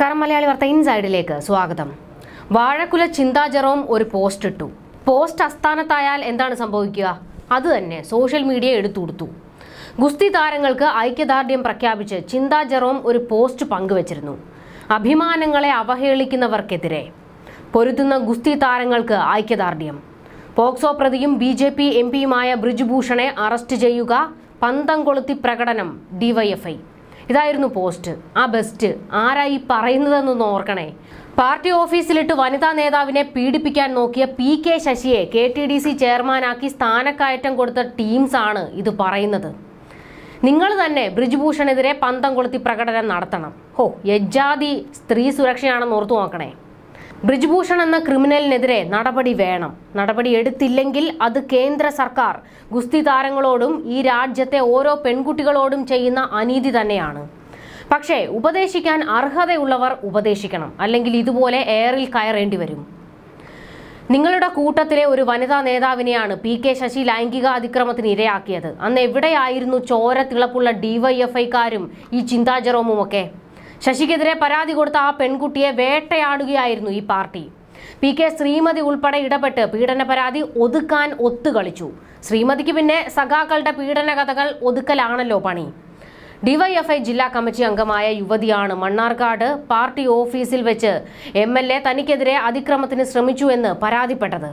നമസ്കാരം മലയാളി വാർത്ത ഇൻസൈഡിലേക്ക് സ്വാഗതം വാഴക്കുല ചിന്താ ജെറോം ഒരു പോസ്റ്റ് ഇട്ടു പോസ്റ്റ് അസ്ഥാനത്തായാൽ എന്താണ് സംഭവിക്കുക അത് തന്നെ സോഷ്യൽ മീഡിയ എടുത്തു കൊടുത്തു ഗുസ്തി താരങ്ങൾക്ക് ഐക്യദാർഢ്യം പ്രഖ്യാപിച്ച് ചിന്താ ജെറോം ഒരു പോസ്റ്റ് പങ്കുവച്ചിരുന്നു അഭിമാനങ്ങളെ അവഹേളിക്കുന്നവർക്കെതിരെ പൊരുതുന്ന ഗുസ്തി താരങ്ങൾക്ക് ഐക്യദാർഢ്യം പോക്സോ പ്രതിയും ബി ജെ പി എം പിയുമായ ബ്രിജ്ഭൂഷണെ അറസ്റ്റ് ചെയ്യുക പന്തം കൊളുത്തി പ്രകടനം ഡിവൈഎഫ്ഐ ഇതായിരുന്നു പോസ്റ്റ് ആ ബെസ്റ്റ് ആരായി പറയുന്നതെന്നൊന്ന് ഓർക്കണേ പാർട്ടി ഓഫീസിലിട്ട് വനിതാ നേതാവിനെ പീഡിപ്പിക്കാൻ നോക്കിയ പി കെ ശശിയെ കെ ടി ഡി സി ചെയർമാനാക്കി സ്ഥാനക്കയറ്റം കൊടുത്ത ടീംസാണ് ഇത് പറയുന്നത് നിങ്ങൾ തന്നെ ബ്രിജ്ഭൂഷണെതിരെ പന്തം കൊളുത്തി പ്രകടനം നടത്തണം ഹോ യജ്ജാതി സ്ത്രീ സുരക്ഷയാണെന്ന് ഓർത്തു നോക്കണേ ബ്രിജ്ഭൂഷൺ എന്ന ക്രിമിനലിനെതിരെ നടപടി വേണം നടപടി എടുത്തില്ലെങ്കിൽ അത് കേന്ദ്ര സർക്കാർ ഗുസ്തി താരങ്ങളോടും ഈ രാജ്യത്തെ ഓരോ പെൺകുട്ടികളോടും ചെയ്യുന്ന അനീതി തന്നെയാണ് പക്ഷേ ഉപദേശിക്കാൻ അർഹതയുള്ളവർ ഉപദേശിക്കണം അല്ലെങ്കിൽ ഇതുപോലെ എയറിൽ കയറേണ്ടി വരും നിങ്ങളുടെ കൂട്ടത്തിലെ ഒരു വനിതാ നേതാവിനെയാണ് പി കെ ശശി ലൈംഗിക അതിക്രമത്തിന് ഇരയാക്കിയത് അന്ന് എവിടെയായിരുന്നു ചോര തിളപ്പുള്ള ഡിവൈഎഫ്ഐക്കാരും ഈ ചിന്താ ജെറോമും ഒക്കെ ശശിക്കെതിരെ പരാതി കൊടുത്ത ആ പെൺകുട്ടിയെ വേട്ടയാടുകയായിരുന്നു ഈ പാർട്ടി പി കെ ശ്രീമതി ഉൾപ്പെടെ ഇടപെട്ട് പീഡന പരാതി ഒതുക്കാൻ ഒത്തുകളിച്ചു ശ്രീമതിക്ക് പിന്നെ സഖാക്കളുടെ പീഡന കഥകൾ ഒതുക്കലാണല്ലോ പണി ഡിവൈഎഫ്ഐ ജില്ലാ കമ്മിറ്റി അംഗമായ യുവതിയാണ് മണ്ണാർക്കാട് പാർട്ടി ഓഫീസിൽ വെച്ച് എം എൽ എ തനിക്കെതിരെ അതിക്രമത്തിന് ശ്രമിച്ചു എന്ന് പരാതിപ്പെട്ടത്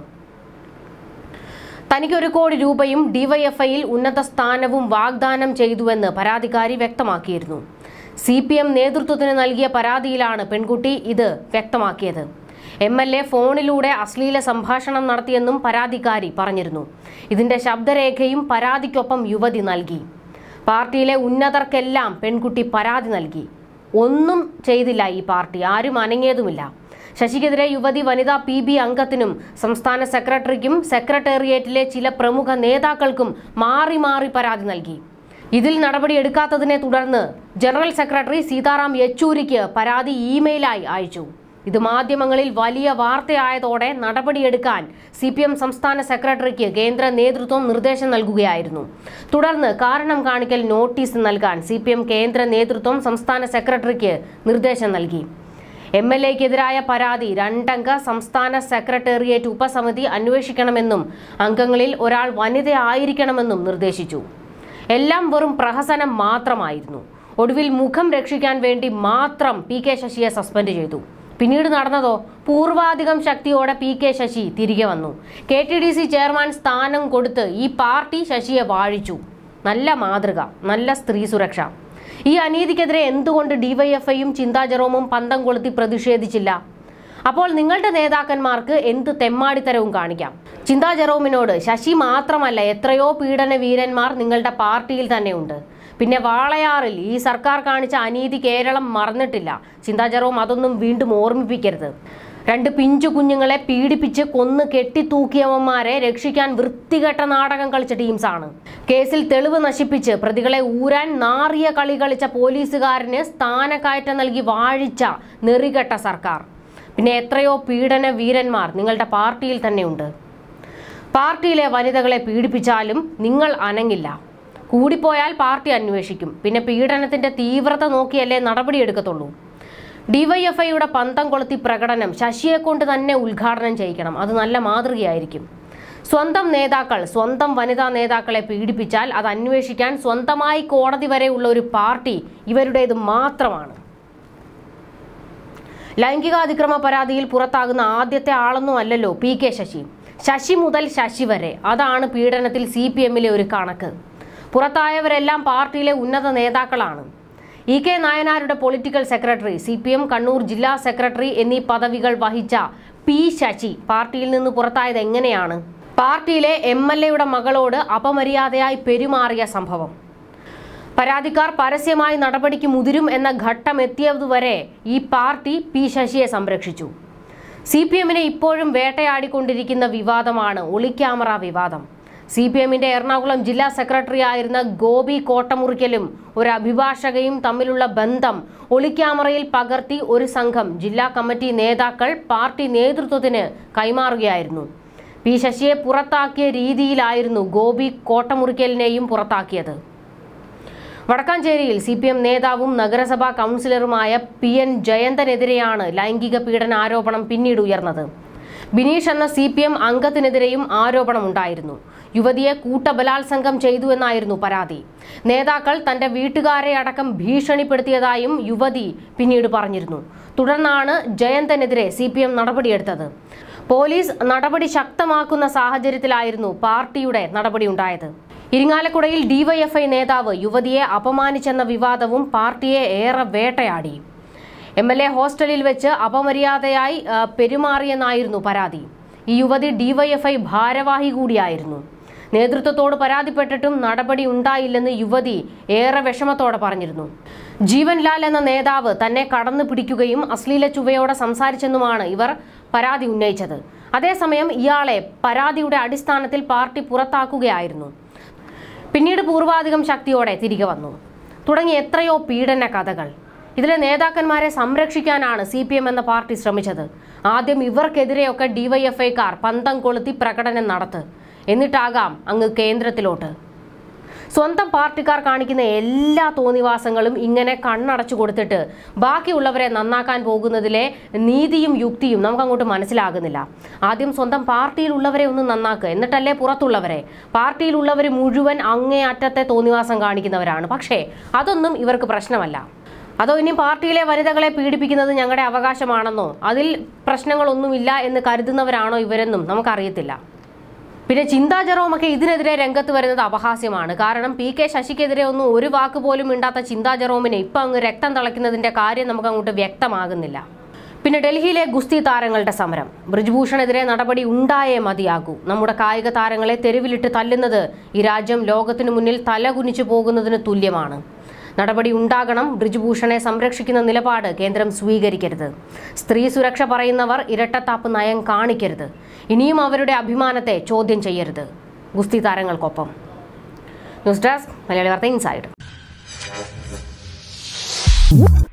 തനിക്ക് ഒരു കോടി രൂപയും ഡിവൈഎഫ്ഐയിൽ ഉന്നത സ്ഥാനവും വാഗ്ദാനം ചെയ്തുവെന്ന് പരാതിക്കാരി വ്യക്തമാക്കിയിരുന്നു സി പി എം നേതൃത്വത്തിന് നൽകിയ പരാതിയിലാണ് പെൺകുട്ടി ഇത് വ്യക്തമാക്കിയത് എം എൽ എ ഫോണിലൂടെ അശ്ലീല സംഭാഷണം നടത്തിയെന്നും പരാതിക്കാരി പറഞ്ഞിരുന്നു ഇതിന്റെ ശബ്ദരേഖയും പരാതിക്കൊപ്പം യുവതി നൽകി പാർട്ടിയിലെ ഉന്നതർക്കെല്ലാം പെൺകുട്ടി പരാതി നൽകി ഒന്നും ചെയ്തില്ല ഈ പാർട്ടി ആരും അനങ്ങിയതുമില്ല ശശിക്കെതിരെ യുവതി വനിതാ പി ബി അംഗത്തിനും സംസ്ഥാന സെക്രട്ടറിക്കും സെക്രട്ടേറിയറ്റിലെ ചില പ്രമുഖ നേതാക്കൾക്കും മാറി മാറി പരാതി നൽകി ഇതിൽ നടപടിയെടുക്കാത്തതിനെ തുടർന്ന് ജനറൽ സെക്രട്ടറി സീതാറാം യെച്ചൂരിക്ക് പരാതി ഇമെയിലായി അയച്ചു ഇത് മാധ്യമങ്ങളിൽ വലിയ വാർത്തയായതോടെ നടപടിയെടുക്കാൻ സി പി എം സംസ്ഥാന സെക്രട്ടറിക്ക് കേന്ദ്ര നേതൃത്വം നിർദ്ദേശം നൽകുകയായിരുന്നു തുടർന്ന് കാരണം കാണിക്കൽ നോട്ടീസ് നൽകാൻ സി പി എം കേന്ദ്ര നേതൃത്വം സംസ്ഥാന സെക്രട്ടറിക്ക് നിർദ്ദേശം നൽകി എം എൽ എക്കെതിരായ പരാതി രണ്ടംഗ സംസ്ഥാന സെക്രട്ടേറിയറ്റ് ഉപസമിതി അന്വേഷിക്കണമെന്നും അംഗങ്ങളിൽ ഒരാൾ വനിതയായിരിക്കണമെന്നും നിർദ്ദേശിച്ചു എല്ലാം വെറും പ്രഹസനം മാത്രമായിരുന്നു ഒടുവിൽ മുഖം രക്ഷിക്കാൻ വേണ്ടി മാത്രം പി കെ ശശിയെ സസ്പെൻഡ് ചെയ്തു പിന്നീട് നടന്നതോ പൂർവാധികം ശക്തിയോടെ പി കെ ശശി തിരികെ വന്നു K T D C chairman സ്ഥാനം കൊടുത്ത് ഈ പാർട്ടി ശശിയെ വാഴിച്ചു നല്ല മാതൃക നല്ല സ്ത്രീ സുരക്ഷ ഈ അനീതിക്കെതിരെ എന്തുകൊണ്ട് ഡിവൈഎഫ്ഐയും ചിന്താ ജെറോമും പന്തം കൊളുത്തി പ്രതിഷേധിച്ചില്ല അപ്പോൾ നിങ്ങളുടെ നേതാക്കന്മാർക്ക് എന്ത് തെമ്മാടിത്തരവും കാണിക്കാം ചിന്താ ജെറോമിനോട് ശശി മാത്രമല്ല എത്രയോ പീഡന വീരന്മാർ നിങ്ങളുടെ പാർട്ടിയിൽ തന്നെയുണ്ട് പിന്നെ വാളയാറിൽ ഈ സർക്കാർ കാണിച്ച അനീതി കേരളം മറന്നിട്ടില്ല ചിന്താ ജെറോം അതൊന്നും വീണ്ടും ഓർമ്മിപ്പിക്കരുത് രണ്ട് പിഞ്ചു കുഞ്ഞുങ്ങളെ പീഡിപ്പിച്ച് കൊന്ന് കെട്ടിത്തൂക്കിയവന്മാരെ രക്ഷിക്കാൻ വൃത്തികെട്ട നാടകം കളിച്ച ടീംസാണ് കേസിൽ തെളിവ് നശിപ്പിച്ച് പ്രതികളെ ഊരാൻ നാറിയ കളി കളിച്ച പോലീസുകാരന് സ്ഥാനക്കയറ്റം നൽകി വാഴിച്ച നെറികെട്ട സർക്കാർ പിന്നെ എത്രയോ പീഡന വീരന്മാർ നിങ്ങളുടെ പാർട്ടിയിൽ തന്നെയുണ്ട് പാർട്ടിയിലെ വനിതകളെ പീഡിപ്പിച്ചാലും നിങ്ങൾ അനങ്ങില്ല കൂടിപ്പോയാൽ പാർട്ടി അന്വേഷിക്കും പിന്നെ പീഡനത്തിന്റെ തീവ്രത നോക്കിയല്ലേ നടപടിയെടുക്കത്തുള്ളൂ ഡിവൈഎഫ്ഐയുടെ പന്തം കൊളുത്തി പ്രകടനം ശശിയെ കൊണ്ട് തന്നെ ഉദ്ഘാടനം ചെയ്യിക്കണം അത് നല്ല മാതൃകയായിരിക്കും സ്വന്തം നേതാക്കൾ സ്വന്തം വനിതാ നേതാക്കളെ പീഡിപ്പിച്ചാൽ അത് അന്വേഷിക്കാൻ സ്വന്തമായി കോടതി വരെയുള്ള ഒരു പാർട്ടി ഇവരുടേത് മാത്രമാണ് ലൈംഗികാതിക്രമ പരാതിയിൽ പുറത്താകുന്ന ആദ്യത്തെ ആളൊന്നും അല്ലല്ലോ പി കെ ശശി ശശി മുതൽ ശശി വരെ അതാണ് പീഡനത്തിൽ സി പി എമ്മിലെ ഒരു കണക്ക് പുറത്തായവരെല്ലാം പാർട്ടിയിലെ ഉന്നത നേതാക്കളാണ് ഇ കെ നായനാരുടെ political secretary C P M Kannur ജില്ലാ സെക്രട്ടറി എന്നീ പദവികൾ വഹിച്ച പി ശശി പാർട്ടിയിൽ നിന്ന് പുറത്തായത് എങ്ങനെയാണ് പാർട്ടിയിലെ എം എൽ എയുടെ മകളോട് അപമര്യാദയായി പെരുമാറിയ സംഭവം പരാതിക്കാർ പരസ്യമായി നടപടിക്ക് മുതിരും എന്ന ഘട്ടം എത്തിയതുവരെ ഈ പാർട്ടി പി ശശിയെ സംരക്ഷിച്ചു സി പി എമ്മിനെ ഇപ്പോഴും വേട്ടയാടിക്കൊണ്ടിരിക്കുന്ന വിവാദമാണ് ഒളിക്യാമറ വിവാദം സി പി എമ്മിന്റെ എറണാകുളം ജില്ലാ സെക്രട്ടറി ആയിരുന്ന ഗോപി കോട്ടമുറിക്കലും ഒരു അഭിഭാഷകയും തമ്മിലുള്ള ബന്ധം ഒളിക്യാമറയിൽ പകർത്തി ഒരു സംഘം ജില്ലാ കമ്മിറ്റി നേതാക്കൾ പാർട്ടി നേതൃത്വത്തിന് കൈമാറുകയായിരുന്നു പി ശശിയെ പുറത്താക്കിയ രീതിയിലായിരുന്നു ഗോപി കോട്ടമുറിക്കലിനെയും പുറത്താക്കിയത് വടക്കാഞ്ചേരിയിൽ സി പി എം നേതാവും നഗരസഭാ കൗൺസിലറുമായ പി എൻ ജയന്തനെതിരെയാണ് ലൈംഗിക പീഡന ആരോപണം പിന്നീട് ഉയർന്നത് ബിനീഷ് എന്ന സി പി എം അംഗത്തിനെതിരെയും ആരോപണമുണ്ടായിരുന്നു യുവതിയെ കൂട്ടബലാത്സംഗം ചെയ്തുവെന്നായിരുന്നു പരാതി നേതാക്കൾ തന്റെ വീട്ടുകാരെ അടക്കം ഭീഷണിപ്പെടുത്തിയതായും യുവതി പിന്നീട് പറഞ്ഞിരുന്നു തുടർന്നാണ് ജയന്തനെതിരെ സി പി എം നടപടിയെടുത്തത് പോലീസ് നടപടി ശക്തമാക്കുന്ന സാഹചര്യത്തിലായിരുന്നു പാർട്ടിയുടെ നടപടിയുണ്ടായത് ഇരിങ്ങാലക്കുടയിൽ ഡിവൈഎഫ്ഐ നേതാവ് യുവതിയെ അപമാനിച്ചെന്ന വിവാദവും പാർട്ടിയെ ഏറെ വേട്ടയാടി എം എൽ എ ഹോസ്റ്റലിൽ വെച്ച് അപമര്യാദയായി ആ, പെരുമാറിയെന്നായിരുന്നു പരാതി ഈ യുവതി ഡിവൈഎഫ്ഐ ഭാരവാഹി കൂടിയായിരുന്നു നേതൃത്വത്തോട് പരാതിപ്പെട്ടിട്ടും നടപടി ഉണ്ടായില്ലെന്ന് യുവതി ഏറെ വിഷമത്തോടെ പറഞ്ഞിരുന്നു ജീവൻലാൽ എന്ന നേതാവ് തന്നെ കടന്നു പിടിക്കുകയും അശ്ലീല ചുവയോടെ സംസാരിച്ചെന്നുമാണ് ഇവർ പരാതി ഉന്നയിച്ചത് അതേസമയം ഇയാളെ പരാതിയുടെ അടിസ്ഥാനത്തിൽ പാർട്ടി പുറത്താക്കുകയായിരുന്നു പിന്നീട് പൂർവാധികം ശക്തിയോടെ തിരികെ വന്നു തുടങ്ങി എത്രയോ പീഡന കഥകൾ ഇതിലെ നേതാക്കന്മാരെ സംരക്ഷിക്കാനാണ് സി പി എം എന്ന പാർട്ടി ശ്രമിച്ചത് ആദ്യം ഇവർക്കെതിരെയൊക്കെ ഡിവൈഎഫ്ഐക്കാർ പന്തം കൊളുത്തി പ്രകടനം നടത്ത് എന്നിട്ടാകാം അങ്ങ് കേന്ദ്രത്തിലോട്ട് സ്വന്തം പാർട്ടിക്കാർ കാണിക്കുന്ന എല്ലാ തോന്നിവാസങ്ങളും ഇങ്ങനെ കണ്ണടച്ചു കൊടുത്തിട്ട് ബാക്കിയുള്ളവരെ നന്നാക്കാൻ പോകുന്നതിലെ നീതിയും യുക്തിയും നമുക്ക് അങ്ങോട്ട് മനസ്സിലാകുന്നില്ല ആദ്യം സ്വന്തം പാർട്ടിയിലുള്ളവരെ ഒന്ന് നന്നാക്കുക എന്നിട്ടല്ലേ പുറത്തുള്ളവരെ പാർട്ടിയിലുള്ളവർ മുഴുവൻ അങ്ങേ അറ്റത്തെ തോന്നിവാസം കാണിക്കുന്നവരാണ് പക്ഷേ അതൊന്നും ഇവർക്ക് പ്രശ്നമല്ല അതോ ഇനി പാർട്ടിയിലെ വനിതകളെ പീഡിപ്പിക്കുന്നത് ഞങ്ങളുടെ അവകാശമാണെന്നോ അതിൽ പ്രശ്നങ്ങളൊന്നുമില്ല എന്ന് കരുതുന്നവരാണോ ഇവരെന്നും നമുക്കറിയത്തില്ല പിന്നെ ചിന്താ ജെറോമൊക്കെ ഇതിനെതിരെ രംഗത്ത് വരുന്നത് അപഹാസ്യമാണ് കാരണം പി കെ ശശിക്കെതിരെ ഒന്നും ഒരു വാക്ക് പോലും മിണ്ടാത്ത ചിന്താ ജെറോമിന് ഇപ്പം അങ്ങ് രക്തം തിളയ്ക്കുന്നതിന്റെ കാര്യം നമുക്ക് അങ്ങോട്ട് വ്യക്തമാകുന്നില്ല പിന്നെ ഡൽഹിയിലെ ഗുസ്തി താരങ്ങളുടെ സമരം ബ്രിജ്ഭൂഷണെതിരെ നടപടി ഉണ്ടായേ മതിയാകൂ നമ്മുടെ കായിക താരങ്ങളെ തെരുവിലിട്ട് തല്ലുന്നത് ഈ രാജ്യം ലോകത്തിനു മുന്നിൽ തലകുനിച്ചു പോകുന്നതിന് തുല്യമാണ് നടപടി ഉണ്ടാകണം ബ്രിജ്ഭൂഷണെ സംരക്ഷിക്കുന്ന നിലപാട് കേന്ദ്രം സ്വീകരിക്കരുത് സ്ത്രീ സുരക്ഷ പറയുന്നവർ ഇരട്ടത്താപ്പ് നയം കാണിക്കരുത് ഇനിയും അവരുടെ അഭിമാനത്തെ ചോദ്യം ചെയ്യരുത് ഗുസ്തി താരങ്ങൾക്കൊപ്പം ന്യൂസ് ഡെസ്ക് മലയാളി വാർത്ത ഇൻസൈഡ്